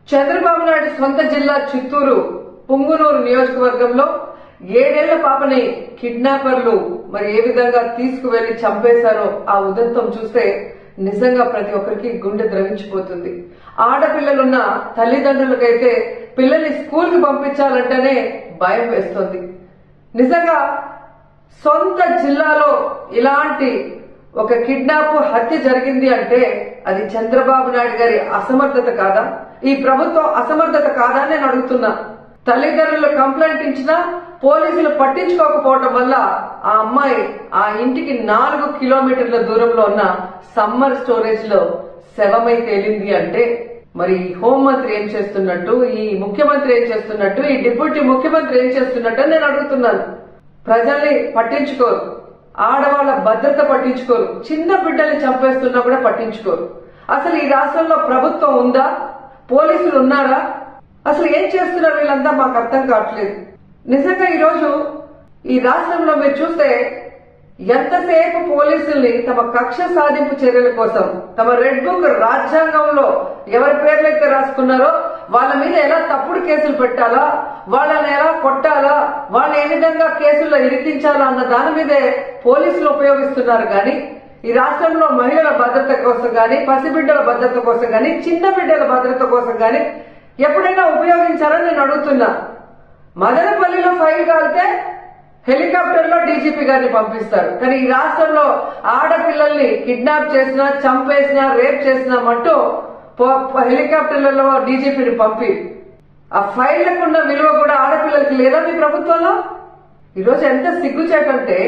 చంద్రబాబు నాయుడు సొంత జిల్లా చిత్తూరు పుంగునూరు నియోజకవర్గంలో ఏడేళ్ల పాపని కిడ్నాపర్లు మరి ఏ విధంగా తీసుకువెళ్లి చంపేశారో ఆ ఉదంతం చూస్తే నిజంగా ప్రతి ఒక్కరికి గుండె ద్రవించిపోతుంది ఆడపిల్లలున్న తల్లిదండ్రులకైతే పిల్లల్ని స్కూల్ కి పంపించాలంటేనే భయం వేస్తుంది నిజంగా సొంత జిల్లాలో ఇలాంటి ఒక కిడ్నాప్ హత్య జరిగింది అంటే అది చంద్రబాబు నాయుడు గారి అసమర్థత కాదా ఈ ప్రభుత్వం అసమర్థత కాదా అని నేను అడుగుతున్నా తల్లిదండ్రులు కంప్లైంట్ ఇచ్చినా పోలీసులు పట్టించుకోకపోవటం వల్ల ఆ అమ్మాయి ఆ ఇంటికి నాలుగు కిలోమీటర్ల దూరంలో ఉన్న సమ్మర్ స్టోరేజ్ లో శవమై తేలింది అంటే మరి ఈ హోంమంత్రి ఏం చేస్తున్నట్టు ఈ ముఖ్యమంత్రి ఏం చేస్తున్నట్టు ఈ డిప్యూటీ ముఖ్యమంత్రి ఏం చేస్తున్నట్టు అని నేను అడుగుతున్నాను ప్రజల్ని పట్టించుకోరు ఆడవాళ్ళ భద్రత పట్టించుకోరు చిన్న బిడ్డల్ని చంపేస్తున్నా కూడా పట్టించుకోరు అసలు ఈ రాష్ట్రంలో ప్రభుత్వం ఉందా పోలీసులు ఉన్నారా అసలు ఏం చేస్తున్నారు వీళ్ళంతా మాకు అర్థం కావట్లేదు నిజంగా ఈరోజు ఈ రాష్ట్రంలో మీరు చూస్తే ఎంతసేపు పోలీసుల్ని తమ కక్ష సాధింపు చర్యల కోసం తమ రెడ్ బుక్ రాజ్యాంగంలో ఎవరి పేర్లైతే రాసుకున్నారో వాళ్ళ మీద ఎలా తప్పుడు కేసులు పెట్టాలా వాళ్ళని ఎలా కొట్టాలా వాళ్ళని ఏ విధంగా కేసుల్లో ఇరికించాలా అన్న దాని మీదే పోలీసులు ఉపయోగిస్తున్నారు కానీ ఈ రాష్ట్రంలో మహిళల భద్రత కోసం గాని పసిబిడ్డల భద్రత కోసం గాని చిన్న బిడ్డల భద్రత కోసం గాని ఎప్పుడైనా ఉపయోగించారని నేను అడుగుతున్నా మదనపల్లిలో ఫైల్ కాలితే హెలికాప్టర్ లో డీజీపీ గారిని పంపిస్తారు కానీ ఈ రాష్ట్రంలో ఆడపిల్లల్ని కిడ్నాప్ చేసినా చంపేసినా రేప్ చేసినామంటూ పో- హెలికాప్టర్లలో డీజీపీని పంపి ఆ ఫైళ్లకు ఉన్న విలువ కూడా ఆడపిల్లలకి లేదా మీ ప్రభుత్వంలో ఈరోజు ఎంత సిగ్గుచేటంటే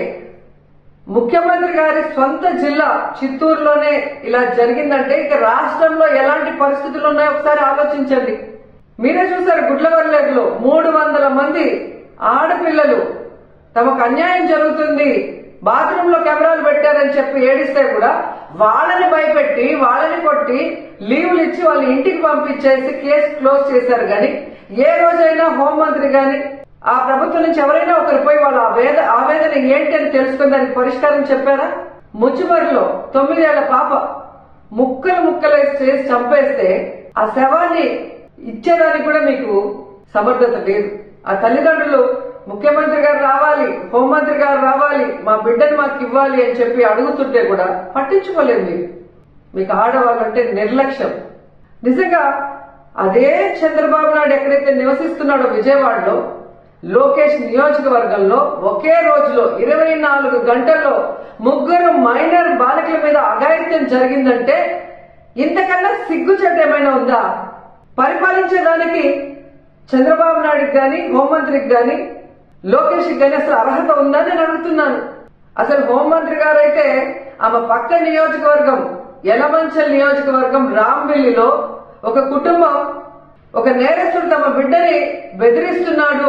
ముఖ్యమంత్రి గారి సొంత జిల్లా చిత్తూరులోనే ఇలా జరిగిందంటే ఇక రాష్ట్రంలో ఎలాంటి పరిస్థితులు ఉన్నాయో ఒకసారి ఆలోచించండి మీరే చూసారు గుడ్లవర్లేరులో మూడు వందల మంది ఆడపిల్లలు తమకు అన్యాయం జరుగుతుంది బాత్రూమ్ లో కెమెరాలు పెట్టారని చెప్పి ఏడిస్తే కూడా వాళ్ళని భయపెట్టి వాళ్ళని కొట్టి లీవ్లు ఇచ్చి వాళ్ళ ఇంటికి పంపించేసి కేసు క్లోజ్ చేశారు గాని ఏ రోజైనా హోంమంత్రి గాని ఆ ప్రభుత్వం నుంచి ఎవరైనా ఒకరు పోయి వాళ్ళ ఆవేద ఆవేదన ఏంటి అని తెలుసుకుని దానికి పరిష్కారం చెప్పారా ముచ్చుమరిలో తొమ్మిదేళ్ల పాప ముక్కలు ముక్కలు చేసి చంపేస్తే ఆ శవాన్ని ఇచ్చేదానికి కూడా మీకు సమర్థత లేదు ఆ తల్లిదండ్రులు ముఖ్యమంత్రి గారు రావాలి హోంమంత్రి గారు రావాలి మా బిడ్డను మాకు ఇవ్వాలి అని చెప్పి అడుగుతుంటే కూడా పట్టించుకోలేదు మీరు మీకు ఆడవాళ్ళంటే నిర్లక్ష్యం నిజంగా అదే చంద్రబాబు నాయుడు ఎక్కడైతే నివసిస్తున్నాడో విజయవాడలో లోకేష్ నియోజకవర్గంలో ఒకే రోజులో ఇరవై నాలుగు గంటల్లో ముగ్గురు మైనర్ బాలికల మీద అఘాయిత్యం జరిగిందంటే ఇంతకన్నా సిగ్గుచేట ఏమైనా ఉందా పరిపాలించేదానికి చంద్రబాబు నాయుడుకి గాని హోంమంత్రికి గాని లోకేష్కి గాని అసలు అర్హత ఉందా నేను అడుగుతున్నాను అసలు హోంమంత్రి గారు అయితే ఆమె పక్క నియోజకవర్గం యలమంచల్ నియోజకవర్గం రాంబిల్లిలో ఒక కుటుంబం ఒక నేరస్తుడు తమ బిడ్డని బెదిరిస్తున్నాడు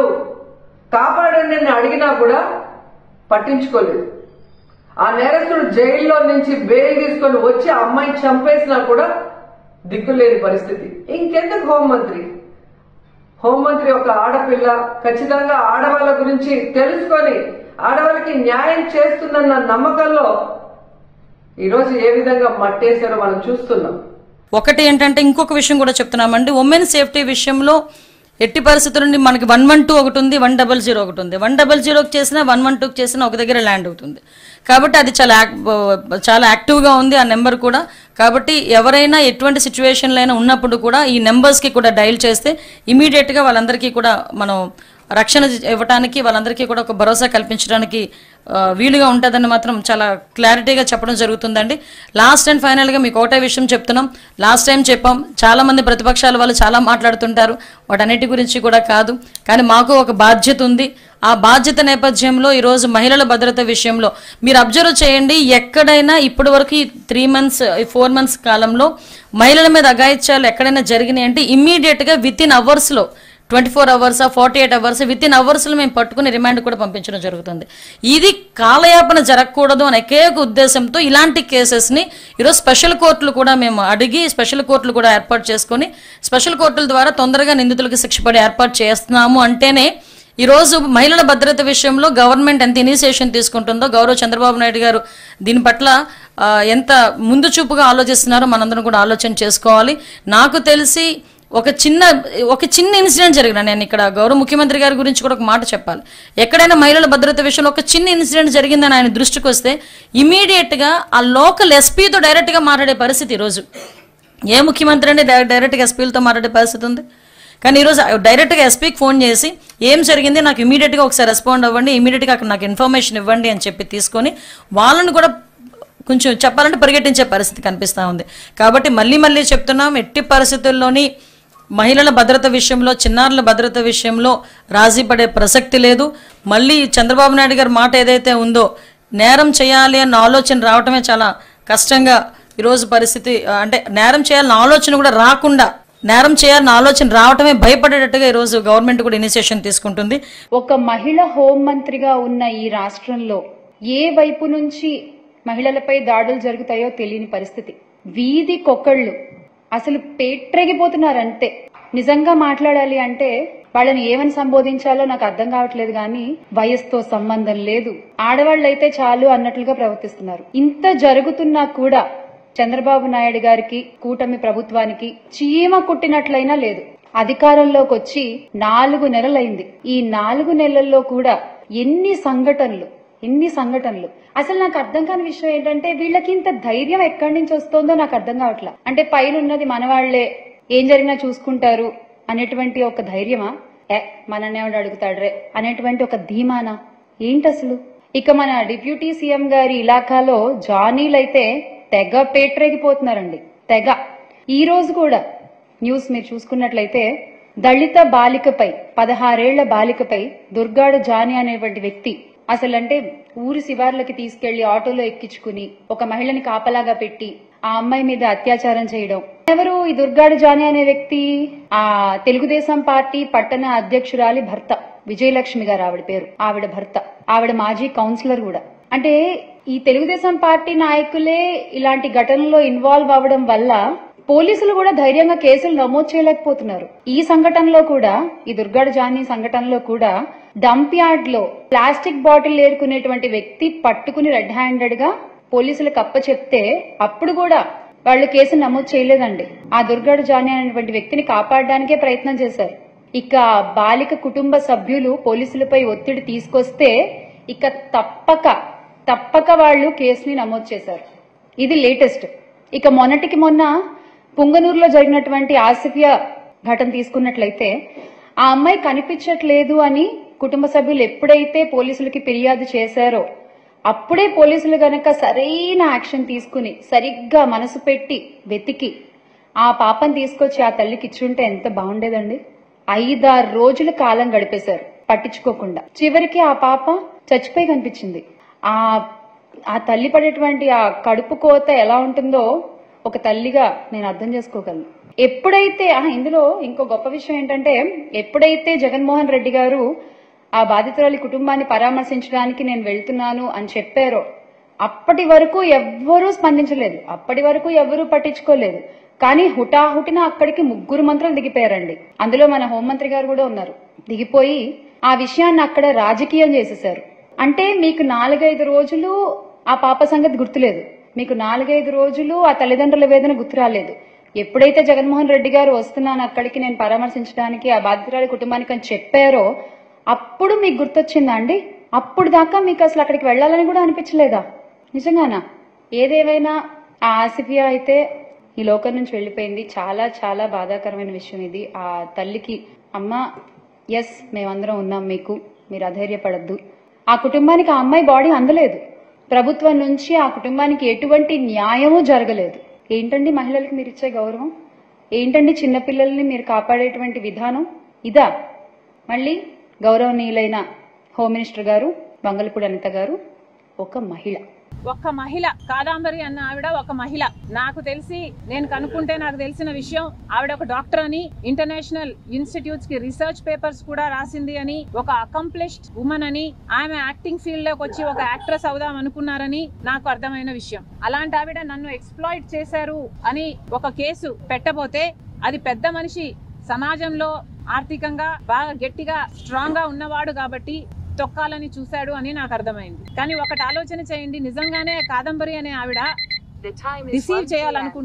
కాపాడండి అని అడిగినా కూడా పట్టించుకోలేదు ఆ నేరస్తుడు జైల్లో నుంచి బెయిల్ తీసుకొని వచ్చి ఆ అమ్మాయిని చంపేసినా కూడా దిక్కులేని పరిస్థితి ఇంకెందుకు హోంమంత్రి హోంమంత్రి ఒక ఆడపిల్ల ఖచ్చితంగా ఆడవాళ్ళ గురించి తెలుసుకొని ఆడవాళ్ళకి న్యాయం చేస్తుందన్న నమ్మకంలో ఈరోజు ఏ విధంగా మట్టేశారో మనం చూస్తున్నాం ఒకటి ఏంటంటే ఇంకొక విషయం కూడా చెప్తున్నామండి ఉమెన్ సేఫ్టీ విషయంలో ఎట్టి పరిస్థితుల నుండి మనకి వన్ వన్ టూ ఒకటి ఉంది వన్ డబల్ జీరో ఒకటి ఉంది వన్ డబల్ జీరోకి చేసినా వన్ వన్ టూకి చేసినా ఒక దగ్గర ల్యాండ్ అవుతుంది కాబట్టి అది చాలా యాక్- చాలా యాక్టివ్గా ఉంది ఆ నెంబర్ కూడా కాబట్టి ఎవరైనా ఎటువంటి సిచ్యువేషన్లో అయినా ఉన్నప్పుడు కూడా ఈ నెంబర్స్కి కూడా డైల్ చేస్తే ఇమీడియట్గా వాళ్ళందరికీ కూడా మనం రక్షణ ఇవ్వడానికి వాళ్ళందరికీ కూడా ఒక భరోసా కల్పించడానికి ఆ, వీలుగా ఉంటుందని మాత్రం చాలా క్లారిటీగా చెప్పడం జరుగుతుందండి లాస్ట్ అండ్ ఫైనల్గా మీకు ఒకటే విషయం చెప్తున్నాం లాస్ట్ టైం చెప్పాం చాలా మంది ప్రతిపక్షాల వాళ్ళు చాలా మాట్లాడుతుంటారు వాటన్నిటి గురించి కూడా కాదు కానీ మాకు ఒక బాధ్యత ఉంది ఆ బాధ్యత నేపథ్యంలో ఈరోజు మహిళల భద్రత విషయంలో మీరు అబ్జర్వ్ చేయండి ఎక్కడైనా ఇప్పటి వరకు ఈ త్రీ మంత్స్ ఫోర్ మంత్స్ కాలంలో మహిళల మీద అఘాయిత్యాలు ఎక్కడైనా జరిగినాయి అంటే ఇమ్మీడియట్గా విత్ ఇన్ అవర్స్లో twenty four hours forty eight hours within అవర్స్లో మేము పట్టుకుని రిమాండ్ కూడా పంపించడం జరుగుతుంది ఇది కాలయాపన జరగకూడదు అనే ఏకే ఒక ఉద్దేశంతో ఇలాంటి కేసెస్ని ఈరోజు స్పెషల్ కోర్టులు కూడా మేము అడిగి స్పెషల్ కోర్టులు కూడా ఏర్పాటు చేసుకొని స్పెషల్ కోర్టుల ద్వారా తొందరగా నిందితులకు శిక్ష పడి ఏర్పాటు చేస్తున్నాము అంటేనే ఈరోజు మహిళల భద్రత విషయంలో గవర్నమెంట్ ఎంత ఇనిషియేషన్ తీసుకుంటుందో గౌరవ చంద్రబాబు నాయుడు గారు దీని పట్ల ఆ, ఎంత ముందు చూపుగా ఆలోచిస్తున్నారో మనందరం కూడా ఆలోచన చేసుకోవాలి నాకు తెలిసి ఒక చిన్న ఒక చిన్న ఇన్సిడెంట్ జరిగిన నేను ఇక్కడ గౌరవ ముఖ్యమంత్రి గారి గురించి కూడా ఒక మాట చెప్పాలి ఎక్కడైనా మహిళల భద్రత విషయంలో ఒక చిన్న ఇన్సిడెంట్ జరిగిందని ఆయన దృష్టికి వస్తే ఇమీడియట్ గా ఆ లోకల్ ఎస్పీతో డైరెక్ట్ గా మాట్లాడే పరిస్థితి ఈరోజు ఏ ముఖ్యమంత్రి అండి డై- డైరెక్ట్ గా ఎస్పీలతో మాట్లాడే పరిస్థితి ఉంది కానీ ఈరోజు డైరెక్ట్ గా ఎస్పీకి ఫోన్ చేసి ఏం జరిగింది నాకు ఇమీడియట్ గా ఒకసారి రెస్పాండ్ అవ్వండి ఇమీడియట్ గా అక్కడ నాకు ఇన్ఫర్మేషన్ ఇవ్వండి అని చెప్పి తీసుకొని వాళ్ళని కూడా కొంచెం చెప్పాలంటే పరిగెట్టించే పరిస్థితి కనిపిస్తూ ఉంది కాబట్టి మళ్ళీ మళ్ళీ చెప్తున్నాం ఎట్టి పరిస్థితుల్లోని మహిళల భద్రత విషయంలో చిన్నారుల భద్రత విషయంలో రాజీ పడే ప్రసక్తి లేదు మళ్ళీ చంద్రబాబు నాయుడు గారి మాట ఏదైతే ఉందో నేరం చేయాలి అన్న ఆలోచన రావటమే చాలా కష్టంగా ఈరోజు పరిస్థితి ఆ, అంటే నేరం చేయాలన్న ఆలోచన కూడా రాకుండా నేరం చేయాలన్న ఆలోచన రావటమే భయపడేటట్టుగా ఈరోజు గవర్నమెంట్ కూడా ఇనిషియేషన్ తీసుకుంటుంది ఒక మహిళ హోంమంత్రిగా ఉన్న ఈ రాష్ట్రంలో ఏ వైపు నుంచి మహిళలపై దాడులు జరుగుతాయో తెలియని పరిస్థితి వీధి కొకళ్ళు అసలు పేట్రెగిపోతున్నారంతే నిజంగా మాట్లాడాలి అంటే వాళ్ళని ఏమని సంబోధించాలో నాకు అర్థం కావట్లేదు కానీ వయసుతో సంబంధం లేదు ఆడవాళ్ళైతే చాలు అన్నట్లుగా ప్రవర్తిస్తున్నారు ఇంత జరుగుతున్నా కూడా చంద్రబాబు నాయుడు గారికి కూటమి ప్రభుత్వానికి చీమ కుట్టినట్లయినా లేదు అధికారంలోకి వచ్చి నాలుగు నెలలైంది ఈ నాలుగు నెలల్లో కూడా ఎన్ని సంఘటనలు ఎన్ని సంఘటనలు అసలు నాకు అర్థం కాని విషయం ఏంటంటే వీళ్ళకి ఇంత ధైర్యం ఎక్కడి నుంచి వస్తుందో నాకు అర్థం కావట్లా అంటే పైన ఉన్నది మనవాళ్లే ఏం జరిగినా చూసుకుంటారు అనేటువంటి ఒక ధైర్యమా ఏ మనన్నే ఎవడు అడుగుతాడ్రే అనేటువంటి ఒక ధీమానా ఏంటి అసలు ఇక మన డిప్యూటీ సీఎం గారి ఇలాకాలో జానీలైతే తెగ పేట్రేగిపోతున్నారండి తెగ ఈ రోజు కూడా న్యూస్ మీరు చూసుకున్నట్లయితే దళిత బాలికపై పదహారేళ్ల బాలికపై దుర్గాడు జాని అనేటువంటి వ్యక్తి అసలంటే ఊరి శివార్లకి తీసుకెళ్లి ఆటోలో ఎక్కించుకుని ఒక మహిళని కాపలాగా పెట్టి ఆ అమ్మాయి మీద అత్యాచారం చేయడం ఎవరు ఈ దుర్గాడు జాని అనే వ్యక్తి ఆ తెలుగుదేశం పార్టీ పట్టణ అధ్యక్షురాలి భర్త విజయలక్ష్మి గారు ఆవిడ పేరు ఆవిడ భర్త ఆవిడ మాజీ కౌన్సిలర్ కూడా అంటే ఈ తెలుగుదేశం పార్టీ నాయకులే ఇలాంటి ఘటనలో ఇన్వాల్వ్ అవ్వడం వల్ల పోలీసులు కూడా ధైర్యంగా కేసులు నమోదు చేయలేకపోతున్నారు ఈ సంఘటనలో కూడా ఈ దుర్గాడ జానీ సంఘటనలో కూడా డంప్ యార్డ్ లో ప్లాస్టిక్ బాటిల్ ఏరుకునేటువంటి వ్యక్తి పట్టుకుని రెడ్ హ్యాండెడ్ గా పోలీసులకు అప్ప చెప్తే అప్పుడు కూడా వాళ్ళు కేసు నమోదు చేయలేదండి ఆ దుర్గాడ జానీ అనేటువంటి వ్యక్తిని కాపాడడానికే ప్రయత్నం చేశారు ఇక బాలిక కుటుంబ సభ్యులు పోలీసులపై ఒత్తిడి తీసుకొస్తే ఇక తప్పక తప్పక వాళ్ళు కేసుని నమోదు చేశారు ఇది లేటెస్ట్ ఇక మొన్నటికి మొన్న పుంగనూరులో జరిగినటువంటి ఆసిఫియా ఘటన తీసుకున్నట్లయితే ఆ అమ్మాయి కనిపించట్లేదు అని కుటుంబ సభ్యులు ఎప్పుడైతే పోలీసులకి ఫిర్యాదు చేశారో అప్పుడే పోలీసులు గనక సరైన యాక్షన్ తీసుకుని సరిగ్గా మనసు పెట్టి వెతికి ఆ పాపని తీసుకొచ్చి ఆ తల్లికి ఇచ్చుంటే ఎంత బాగుండేదండి ఐదారు రోజుల కాలం గడిపేశారు పట్టించుకోకుండా చివరికి ఆ పాప చచ్చిపోయి కనిపించింది ఆ ఆ తల్లి పడేటువంటి ఆ కడుపు కోత ఎలా ఉంటుందో ఒక తల్లిగా నేను అర్థం చేసుకోగలను ఎప్పుడైతే ఆ, ఇందులో ఇంకో గొప్ప విషయం ఏంటంటే ఎప్పుడైతే జగన్మోహన్ రెడ్డి గారు ఆ బాధితురాలి కుటుంబాన్ని పరామర్శించడానికి నేను వెళ్తున్నాను అని చెప్పారో అప్పటి వరకు ఎవ్వరూ స్పందించలేదు అప్పటి వరకు ఎవ్వరూ పట్టించుకోలేదు కానీ హుటాహుటిన అక్కడికి ముగ్గురు మంత్రులు దిగిపోయారండి అందులో మన హోంమంత్రి గారు కూడా ఉన్నారు దిగిపోయి ఆ విషయాన్ని అక్కడ రాజకీయం చేసేశారు అంటే మీకు నాలుగైదు రోజులు ఆ పాప సంగతి గుర్తులేదు మీకు నాలుగైదు రోజులు ఆ తల్లిదండ్రుల వేదన గుర్తు రాలేదు ఎప్పుడైతే జగన్మోహన్ రెడ్డి గారు వస్తున్నాను అక్కడికి నేను పరామర్శించడానికి ఆ బాధితురాలి కుటుంబానికి అని చెప్పారో అప్పుడు మీకు గుర్తొచ్చిందా అండి అప్పుడు దాకా మీకు అసలు అక్కడికి వెళ్ళాలని కూడా అనిపించలేదా నిజంగానా ఏదేమైనా ఆ ఆసిఫియా అయితే ఈ లోకం నుంచి వెళ్ళిపోయింది చాలా చాలా బాధాకరమైన విషయం ఇది ఆ తల్లికి అమ్మ ఎస్ మేమందరం ఉన్నాం మీకు మీరు అధైర్యపడద్దు ఆ కుటుంబానికి ఆ అమ్మాయి బాడీ అందలేదు ప్రభుత్వం నుంచి ఆ కుటుంబానికి ఎటువంటి న్యాయమూ జరగలేదు ఏంటండి మహిళలకు మీరు ఇచ్చే గౌరవం ఏంటండి చిన్నపిల్లల్ని మీరు కాపాడేటువంటి విధానం ఇదా మళ్ళీ గౌరవనీయులైన హోమ్ మినిస్టర్ గారు వంగలపూడి అనిత గారు ఒక మహిళ ఒక్క మహిళ కాదాంబరి అన్న ఆవిడ ఒక మహిళ నాకు తెలిసి నేను కనుక్కుంటే నాకు తెలిసిన విషయం ఆవిడ ఒక డాక్టర్ అని ఇంటర్నేషనల్ ఇన్స్టిట్యూట్స్ కి రీసెర్చ్ పేపర్స్ కూడా రాసింది అని ఒక అకంప్లిష్డ్ ఉమెన్ అని ఆమె యాక్టింగ్ ఫీల్డ్ లోకి వచ్చి ఒక యాక్ట్రెస్ అవుదాం అనుకున్నారని నాకు అర్థమైన విషయం అలాంటి ఆవిడ నన్ను ఎక్స్ప్లాయిట్ చేశారు అని ఒక కేసు పెట్టబోతే అది పెద్ద మనిషి సమాజంలో ఆర్థికంగా బాగా గట్టిగా స్ట్రాంగ్ గా ఉన్నవాడు కాబట్టి తొక్కాలని చూశాడు అని నాకు అర్థమైంది కానీ ఒకటి ఆలోచన చేయండి నిజంగానే కాదంబరి అనే ఆవిడ రిసీవ్ చేయాలనుకుంటే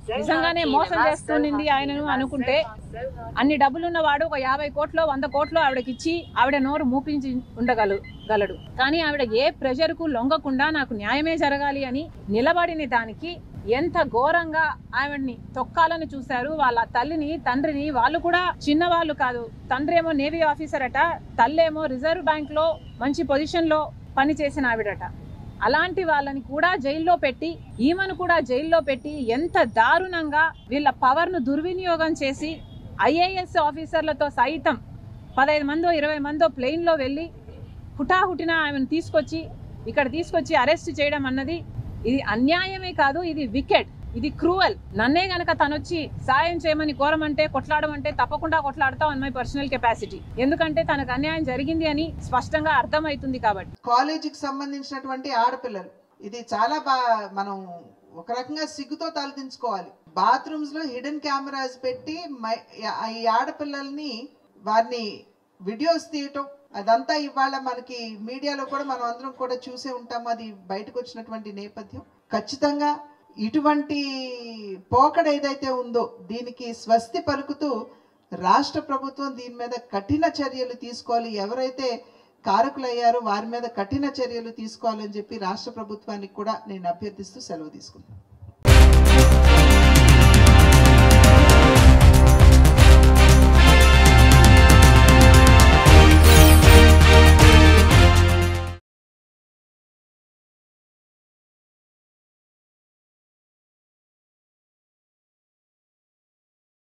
నిజంగానే మోసం చేస్తుంది ఆయనను అనుకుంటే అన్ని డబ్బులున్న వాడు ఒక యాభై కోట్లు వంద కోట్లు ఆవిడకి ఇచ్చి ఆవిడ నోరు మూపించి ఉండగలు గలడు కానీ ఆవిడ ఏ ప్రెషర్ కు లొంగకుండా నాకు న్యాయమే జరగాలి అని నిలబడిన దానికి ఎంత ఘోరంగా ఆవిడ్ని తొక్కాలని చూశారు వాళ్ళ తల్లిని తండ్రిని వాళ్ళు కూడా చిన్నవాళ్ళు కాదు తండ్రి ఏమో నేవీ ఆఫీసర్ అట తల్లేమో రిజర్వ్ బ్యాంక్ లో మంచి పొజిషన్ లో పనిచేసిన ఆవిడట అలాంటి వాళ్ళని కూడా జైల్లో పెట్టి ఈమెను కూడా జైల్లో పెట్టి ఎంత దారుణంగా వీళ్ళ పవర్ ను దుర్వినియోగం చేసి ఐఏఎస్ ఆఫీసర్లతో సైతం పదహైదు మందో ఇరవై మందో ప్లెయిన్ లో వెళ్ళి హుటాహుటిన ఆమెను తీసుకొచ్చి ఇక్కడ తీసుకొచ్చి అరెస్ట్ చేయడం అన్నది ఇది అన్యాయమే కాదు ఇది వికెట్ ఇది క్రూవల్ నన్నే గనక తనొచ్చి సాయం చేయమని కోరమంటే కొట్లాడమంటే తప్పకుండా కొట్లాడతాం అన్ మై పర్సనల్ కెపాసిటీ ఎందుకంటే తనకు అన్యాయం జరిగింది అని స్పష్టంగా అర్థమవుతుంది కాబట్టి కాలేజీకి సంబంధించినటువంటి ఆడపిల్లలు ఇది చాలా బా మనం ఒక రకంగా సిగ్గుతో తలదించుకోవాలి బాత్రూమ్స్ లో హిడెన్ కెమెరాస్ పెట్టి మై- ఈ ఆడపిల్లల్ని వారిని వీడియోస్ తీయటం అదంతా ఇవాళ మనకి మీడియాలో కూడా మనం అందరం కూడా చూసే ఉంటాము అది బయటకు వచ్చినటువంటి నేపథ్యం ఖచ్చితంగా ఇటువంటి పోకడ ఏదైతే ఉందో దీనికి స్వస్తి పలుకుతూ రాష్ట్ర ప్రభుత్వం దీని మీద కఠిన చర్యలు తీసుకోవాలి ఎవరైతే కారకులయ్యారో వారి మీద కఠిన చర్యలు తీసుకోవాలని చెప్పి రాష్ట్ర ప్రభుత్వానికి కూడా నేను అభ్యర్థిస్తూ సెలవు తీసుకున్నాను